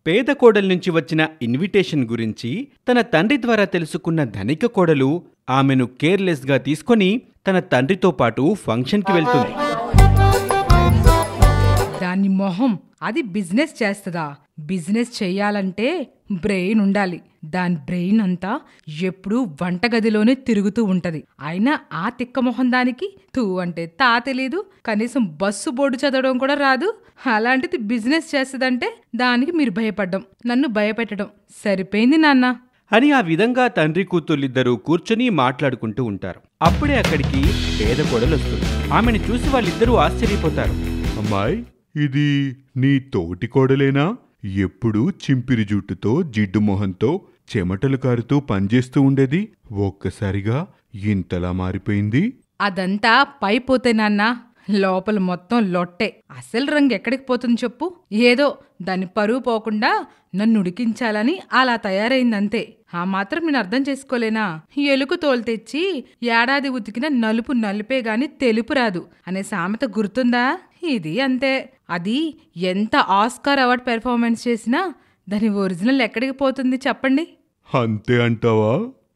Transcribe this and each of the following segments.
పేద కోడల నుంచి వచ్చిన ఇన్విటేషన్ గురించి తన తండ్రి ద్వారా తెలుసుకున్న ధనిక కోడలు ఆమెను కేర్లెస్గా తీసుకొని తన తండ్రితో పాటు ఫంక్షన్కి వెళ్తుంది దాని మొహం అది బిజినెస్ చేస్తుందా బిజినెస్ చెయ్యాలంటే బ్రెయిన్ ఉండాలి దాని బ్రెయిన్ అంతా ఎప్పుడూ వంటగదిలోనే తిరుగుతూ ఉంటది అయినా ఆ తిక్క మొహం దానికి తూ అంటే తా తెలీదు కనీసం బస్సు బోర్డు చదవడం కూడా రాదు అలాంటిది బిజినెస్ చేస్తుందంటే దానికి మీరు భయపడ్డం నన్ను భయపెట్టడం సరిపోయింది నాన్న అని ఆ విధంగా తండ్రి కూతుర్లిద్దరూ కూర్చొని మాట్లాడుకుంటూ ఉంటారు అప్పుడే అక్కడికి పేద కోడలు వస్తుంది ఆమెను చూసి వాళ్ళిద్దరూ ఆశ్చర్యపోతారు అమ్మాయి ఇది నీ తోటి కోడలేనా ఎప్పుడు చింపిరి జుట్టుతో జిడ్డు మొహంతో చెమటలు కారుతూ పనిచేస్తూ ఉండేది ఒక్కసారిగా ఇంతలా మారిపోయింది అదంతా పైపోతే నాన్న లోపల మొత్తం లొట్టే అసలు రంగు ఎక్కడికి పోతుంది చెప్పు ఏదో దాని పరువు పోకుండా నన్ను ఉడికించాలని అలా తయారైందంతే ఆ మాత్రం నేను అర్థం చేసుకోలేనా ఎలుక తోలు తెచ్చి ఏడాది ఉతికిన నలుపు నలుపే గాని తెలుపు రాదు అనే సామెత గుర్తుందా ఇది అంతే అది ఎంత ఆస్కార్ అవార్డ్ పెర్ఫార్మెన్స్ చేసినా దాని ఒరిజినల్ ఎక్కడికి పోతుంది చెప్పండి అంతే అంటావా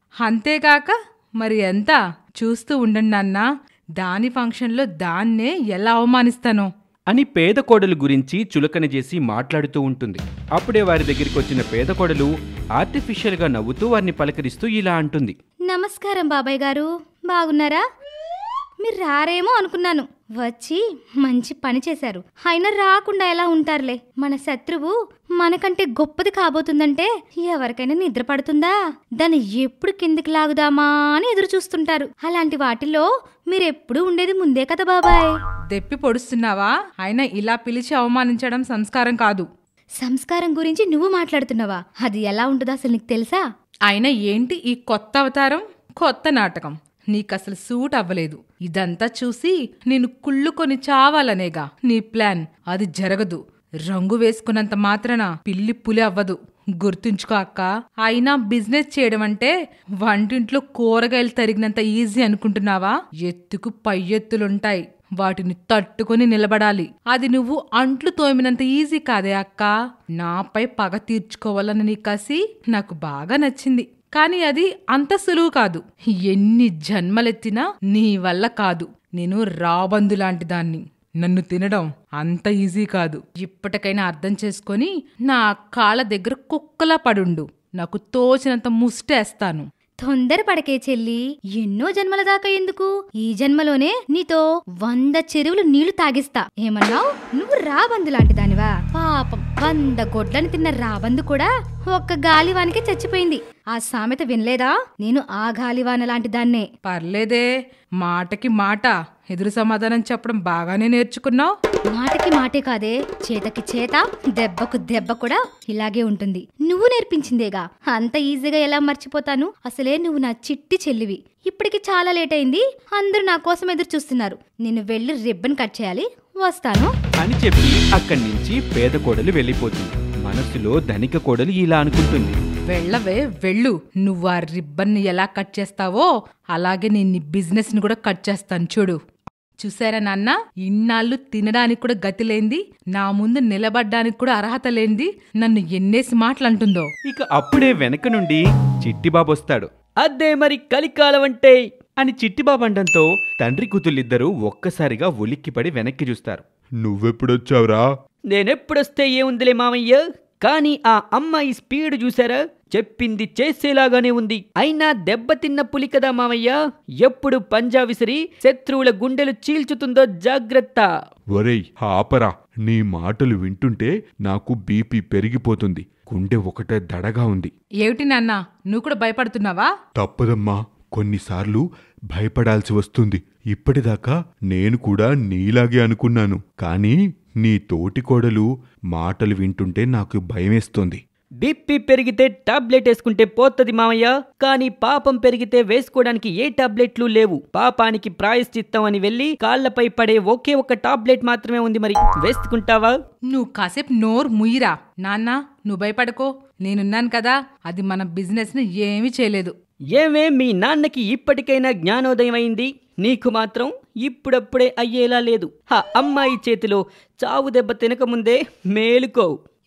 అంతేకాక మరి ఎంత చూస్తూ ఉండండి నాన్న దాని ఫంక్షన్లో దాన్నే ఎలా అవమానిస్తానో అని పేద కోడలు గురించి చులకన చేసి మాట్లాడుతూ ఉంటుంది అప్పుడే వారి దగ్గరికి వచ్చిన పేద కోడలు ఆర్టిఫిషియల్గా నవ్వుతూ వారిని పలకరిస్తూ ఇలా అంటుంది నమస్కారం బాబాయ్ గారు బాగున్నారా మీరు రారేమో అనుకున్నాను వచ్చి మంచి పని చేశారు అయినా రాకుండా ఎలా ఉంటారులే మన శత్రువు మనకంటే గొప్పది కాబోతుందంటే ఎవరికైనా నిద్ర పడుతుందా దాన్ని ఎప్పుడు కిందికి లాగుదామా అని ఎదురు చూస్తుంటారు అలాంటి వాటిల్లో మీరెప్పుడు ఉండేది ముందే కదా బాబాయ్ దెప్పి పొడుస్తున్నావా అయినా ఇలా పిలిచి అవమానించడం సంస్కారం కాదు సంస్కారం గురించి నువ్వు మాట్లాడుతున్నావా అది ఎలా ఉంటుందో అసలు నీకు తెలుసా అయినా ఏంటి ఈ కొత్త అవతారం కొత్త నాటకం నీకసలు సూట్ అవ్వలేదు ఇదంతా చూసి నేను కుళ్ళుకొని చావాలనేగా నీ ప్లాన్ అది జరగదు రంగు వేసుకున్నంత మాత్రాన పిల్లి పులి అవ్వదు గుర్తుంచుకో అక్క అయినా బిజినెస్ చేయడం అంటే వంటింట్లో కూరగాయలు తరిగినంత ఈజీ అనుకుంటున్నావా ఎత్తుకు పై ఎత్తులుంటాయి వాటిని తట్టుకొని నిలబడాలి అది నువ్వు అంట్లు తోమినంత ఈజీ కాదే అక్క నాపై పగ తీర్చుకోవాలని నీ కసి నాకు బాగా నచ్చింది కానీ అది అంత సులువు కాదు ఎన్ని జన్మలెత్తినా నీ వల్ల కాదు నేను రాబందు లాంటి దాన్ని నన్ను తినడం అంత ఈజీ కాదు ఇప్పటికైనా అర్థం చేసుకొని నా కాళ్ళ దగ్గర కుక్కలా పడుండు నాకు తోచినంత ముష్టేస్తాను తొందరపడకే చెల్లి ఎన్నో జన్మల దాకా ఎందుకు ఈ జన్మలోనే నీతో వంద చెరువులు నీళ్లు తాగిస్తా ఏమన్నావు నువ్వు రాబందు లాంటి దానివా పాపం వంద గొడ్లను తిన్న రాబందు కూడా ఒక్క గాలివానికే చచ్చిపోయింది ఆ సామెత వినలేదా నేను ఆ గాలివాన లాంటి దాన్నే పర్లేదే మాటకి మాట ఎదురు సమాధానం చెప్పడం బాగానే నేర్చుకున్నావు మాటకి మాటే కాదే చేతకి చేత దెబ్బకు దెబ్బ కూడా ఇలాగే ఉంటుంది నువ్వు నేర్పించిందేగా అంత ఈజీగా ఎలా మర్చిపోతాను అసలే నువ్వు నా చిట్టి చెల్లివి ఇప్పటికి చాలా లేట్ అయింది అందరూ నా కోసం ఎదురు చూస్తున్నారు నేను వెళ్ళి రిబ్బన్ కట్ చేయాలి వస్తాను అని చెప్పి అక్కడి నుంచి పేద కోడలు వెళ్ళిపోతుంది మనసులో ధనిక కోడలు ఇలా అనుకుంటుంది వెళ్ళవే వెళ్ళు నువ్వు ఆ రిబ్బన్ని ఎలా కట్ చేస్తావో అలాగే నేను నీ బిజినెస్ ని కూడా కట్ చేస్తాను చూడు చూసారా నాన్న ఇన్నాళ్ళు తినడానికి కూడా గతి లేంది నా ముందు నిలబడ్డానికి కూడా అర్హత లేంది నన్ను ఎన్నేసి మాటలు అంటుందో ఇక అప్పుడే వెనక నుండి చిట్టిబాబు వస్తాడు అదే మరి కలికాలం అంటే అని చిట్టిబాబు అండంతో తండ్రి కూతుళ్ళిద్దరూ ఒక్కసారిగా ఉలిక్కిపడి వెనక్కి చూస్తారు నువ్వెప్పుడొచ్చావురా నేనెప్పుడొస్తే ఏముందిలే మామయ్య కానీ ఆ అమ్మాయి స్పీడ్ చూసారా చెప్పింది చేసేలాగానే ఉంది అయినా దెబ్బతిన్న పులి కదా మామయ్య ఎప్పుడు పంజా విసిరి శత్రువుల గుండెలు చీల్చుతుందో జాగ్రత్త ఒరేయ్ ఆపరా నీ మాటలు వింటుంటే నాకు బీపీ పెరిగిపోతుంది గుండె ఒకటే దడగా ఉంది ఏమిటి నాన్న నువ్వు కూడా భయపడుతున్నావా తప్పదమ్మా కొన్నిసార్లు భయపడాల్సి వస్తుంది ఇప్పటిదాకా నేను కూడా నీలాగే అనుకున్నాను కానీ నీ తోటి కోడలు మాటలు వింటుంటే నాకు భయమేస్తోంది బీపీ పెరిగితే టాబ్లెట్ వేసుకుంటే పోతది మామయ్య కానీ పాపం పెరిగితే వేసుకోవడానికి ఏ టాబ్లెట్లు లేవు పాపానికి ప్రాయశ్చిత్తం అని వెళ్ళి కాళ్లపై పడే ఒకే ఒక టాబ్లెట్ మాత్రమే ఉంది మరి వేసుకుంటావా నువ్వు కాసేపు నోరు ముయ్యిరా నాన్న నువ్వు భయపడకో నేనున్నాను కదా అది మన బిజినెస్ ని ఏమీ చేయలేదు ఏమే మీ నాన్నకి ఇప్పటికైనా జ్ఞానోదయం అయింది నీకు మాత్రం ఇప్పుడప్పుడే అయ్యేలా లేదు ఆ అమ్మాయి చేతిలో చావు దెబ్బ తినకముందే మేలుకో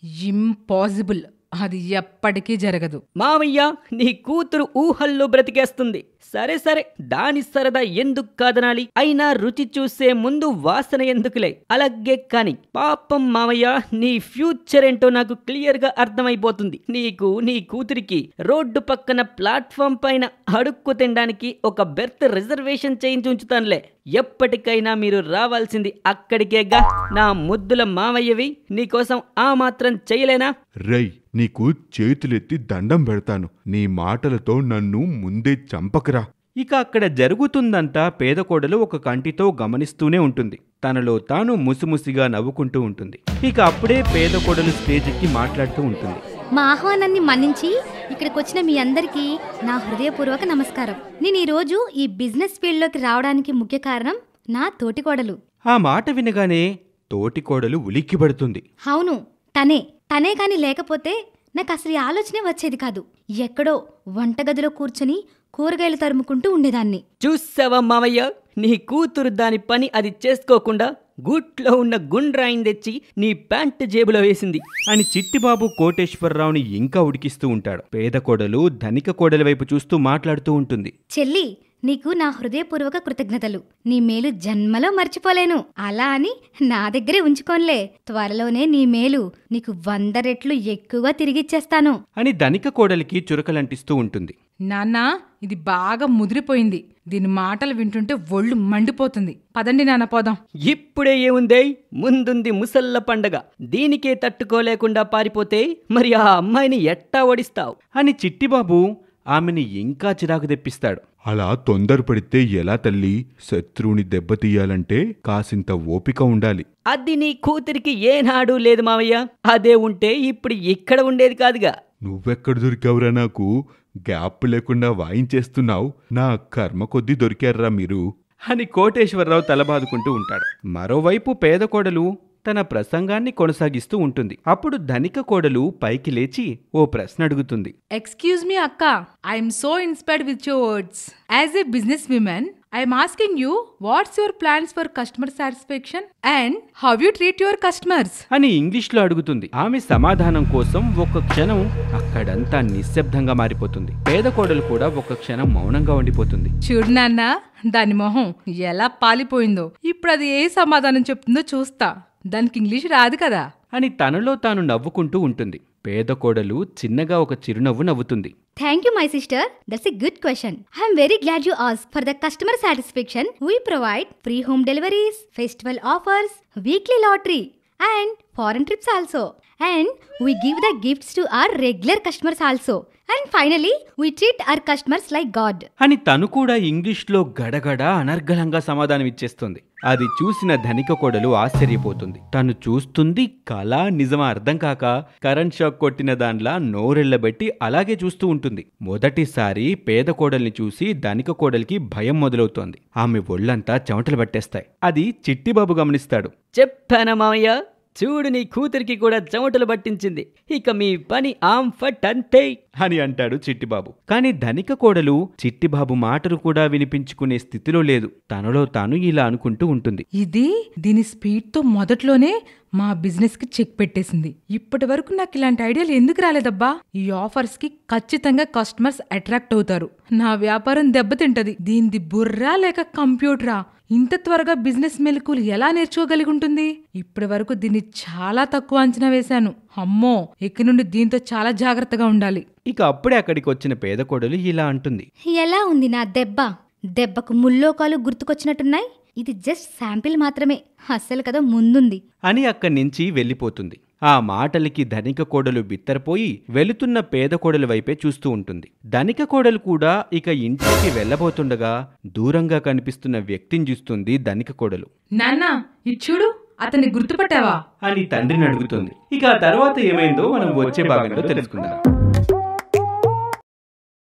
ఇంపాసిబుల్ అది ఎప్పటికీ జరగదు మామయ్య నీ కూతురు ఊహల్లో బ్రతికేస్తుంది సరే సరే దాని సరదా ఎందుకు కాదనాలి అయినా రుచి చూసే ముందు వాసన ఎందుకులే అలాగే కాని పాపం మామయ్య నీ ఫ్యూచర్ ఏంటో నాకు క్లియర్ గా అర్థమైపోతుంది నీకు నీ కూతురికి రోడ్డు పక్కన ప్లాట్ఫామ్ పైన అడుక్కు తినడానికి ఒక బెర్త్ రిజర్వేషన్ చేయించి ఉంచుతానులే ఎప్పటికైనా మీరు రావాల్సింది అక్కడికేగా నా ముద్దుల మామయ్యవి నీకోసం ఆ మాత్రం చేయలేనా రై నీకు చేతులెత్తి దండం పెడతాను నీ మాటలతో నన్ను ముందే చంపకరా ఇక అక్కడ జరుగుతుందంతా పేద కోడలు ఒక కంటితో గమనిస్తూనే ఉంటుంది తనలో తాను ముసిముసిగా నవ్వుకుంటూ ఉంటుంది ఇక అప్పుడే పేద కోడలు స్టేజ్కి మాట్లాడుతూ ఉంటుంది మా ఆహ్వానాన్ని మన్నించి ఇక్కడికి వచ్చిన మీ అందరికీ నా హృదయపూర్వక నమస్కారం నేను ఈరోజు ఈ బిజినెస్ ఫీల్డ్లోకి రావడానికి ముఖ్య కారణం నా తోటికోడలు ఆ మాట వినగానే తోటి కోడలు ఉలిక్కిపడుతుంది అవును తనే తనే కాని లేకపోతే నాకు అసలు ఈ ఆలోచనే వచ్చేది కాదు ఎక్కడో వంటగదిలో కూర్చొని కూరగాయలు తరుముకుంటూ ఉండేదాన్ని చూసావా మామయ్య నీ కూతురు దాని పని అది చేసుకోకుండా గూట్లో ఉన్న గుండ్రాయిని తెచ్చి నీ ప్యాంటు జేబులో వేసింది అని చిట్టిబాబు కోటేశ్వరరావుని ఇంకా ఉడికిస్తూ ఉంటాడు పేద కోడలు ధనిక కోడలి వైపు చూస్తూ మాట్లాడుతూ ఉంటుంది చెల్లి నీకు నా హృదయపూర్వక కృతజ్ఞతలు నీ మేలు జన్మలో మర్చిపోలేను అలా అని నా దగ్గరే ఉంచుకోన్లే త్వరలోనే నీ మేలు నీకు వంద రెట్లు ఎక్కువగా తిరిగిచ్చేస్తాను అని ధనిక కోడలికి చురకలంటిస్తూ ఉంటుంది నాన్న ఇది బాగా ముదిరిపోయింది దీని మాటలు వింటుంటే ఒళ్ళు మండిపోతుంది పదండి నాన్న పోదాం ఇప్పుడే ఏముందే ముందుంది ముసల్ల పండగ దీనికే తట్టుకోలేకుండా పారిపోతే మరి ఆ అమ్మాయిని ఎట్టా ఓడిస్తావు అని చిట్టిబాబు ఆమెని ఇంకా చిరాకు తెప్పిస్తాడు అలా తొందరపడితే ఎలా తల్లి శత్రువుని దెబ్బతీయాలంటే కాసింత ఓపిక ఉండాలి అది నీ కూతురికి ఏనాడు లేదు మామయ్య అదే ఉంటే ఇప్పుడు ఇక్కడ ఉండేది కాదుగా నువ్వెక్కడ దొరికావురా నాకు గ్యాప్ లేకుండా వాయించేస్తున్నావు నా కర్మ కొద్దీ దొరికారా మీరు అని కోటేశ్వరరావు తలబాదుకుంటూ ఉంటాడు మరోవైపు పేద కోడలు తన ప్రసంగాన్ని కొనసాగిస్తూ ఉంటుంది అప్పుడు ధనిక కోడలు పైకి లేచి ఓ ప్రశ్న అడుగుతుంది ఎక్స్క్యూజ్ మీ అక్క I'm so inspired with your words as a business women I'm asking you what's your plans for customer satisfaction and how you treat your customers అని ఇంగ్లీష్లో అడుగుతుంది ఆమె సమాధానం కోసం ఒక క్షణం అక్కడంతా నిశ్శబ్దంగా మారిపోతుంది పేద కోడలు కూడా ఒక క్షణం మౌనంగా ఉండిపోతుంది చూడు నాన్న దాని మొహం ఎలా పాలిపోయిందో ఇప్పుడు అది ఏ సమాధానం చెప్తుందో చూస్తా దానికి ఇంగ్లీష్ రాదు కదా అని తనలో తాను నవ్వుకుంటూ ఉంటుంది పేద కోడలు చిన్నగా ఒక చిరునవ్వు నవ్వుతుంది thank you my sister that's a good question I'm very glad you ask for the customer satisfaction we provide free home deliveries festival offers weekly lottery and foreign trips also and we give the gifts to our regular customers also and finally we treat our customers like god అని తను కూడా ఇంగ్లీష్లో గడగడ అనర్గళంగా సమాధానం ఇచ్చేస్తుంది అది చూసిన ధనిక కోడలు ఆశ్చర్యపోతుంది తను చూస్తుంది కళ నిజమా అర్థం కాక కరెంట్ షాక్ కొట్టిన దానిలా నోరెళ్లబెట్టి అలాగే చూస్తూ ఉంటుంది మొదటిసారి పేద కోడల్ని చూసి ధనిక కోడలికి భయం మొదలవుతోంది ఆమె ఒళ్ళంతా చెమటలు పట్టేస్తాయి అది చిట్టిబాబు గమనిస్తాడు చెప్పానా మామయ్య చూడు నీ కూతురికి కూడా చెమటలు పట్టించింది ఇక మీ పని ఆమ్ ఫట్ అంతే అని అంటాడు చిట్టిబాబు కానీ ధనిక కోడలు చిట్టిబాబు మాటలు కూడా వినిపించుకునే స్థితిలో లేదు తనలో తాను ఇలా అనుకుంటూ ఉంటుంది ఇది దీని స్పీడ్తో మొదట్లోనే మా బిజినెస్ కి చెక్ పెట్టేసింది ఇప్పటి వరకు నాకు ఇలాంటి ఐడియాలు ఎందుకు రాలేదబ్బా ఈ ఆఫర్స్ కి ఖచ్చితంగా కస్టమర్స్ అట్రాక్ట్ అవుతారు నా వ్యాపారం దెబ్బతింటది దీనిది బుర్రా లేక కంప్యూటరా ఇంత త్వరగా బిజినెస్ మెలకులు ఎలా నేర్చుకోగలిగి ఉంటుంది ఇప్పటి వరకు దీన్ని చాలా తక్కువ అంచనా వేశాను అమ్మో ఇక నుండి దీంతో చాలా జాగ్రత్తగా ఉండాలి ఇక అప్పుడే అక్కడికి వచ్చిన పేద కోడలు ఇలా అంటుంది ఎలా ఉంది నా దెబ్బ దెబ్బకు ముల్లోకాలు గుర్తుకొచ్చినట్టున్నాయి ఇది జస్ట్ శాంపిల్ మాత్రమే అస్సలు కదా ముందుంది అని అక్కడి నుంచి వెళ్ళిపోతుంది ఆ మాటలకి ధనిక కోడలు బిత్తరపోయి వెళుతున్న పేద కోడల వైపే చూస్తూ ఉంటుంది ధనిక కోడలు కూడా ఇక ఇంటికి వెళ్ళబోతుండగా దూరంగా కనిపిస్తున్న వ్యక్తిని చూస్తుంది ధనిక కోడలు నాన్న ఇది చూడు అతన్ని గుర్తుపట్టావా అని తండ్రిని అడుగుతుంది ఇక ఆ తర్వాత ఏమైందో మనం వచ్చే భాగంలో తెలుసుకుందాం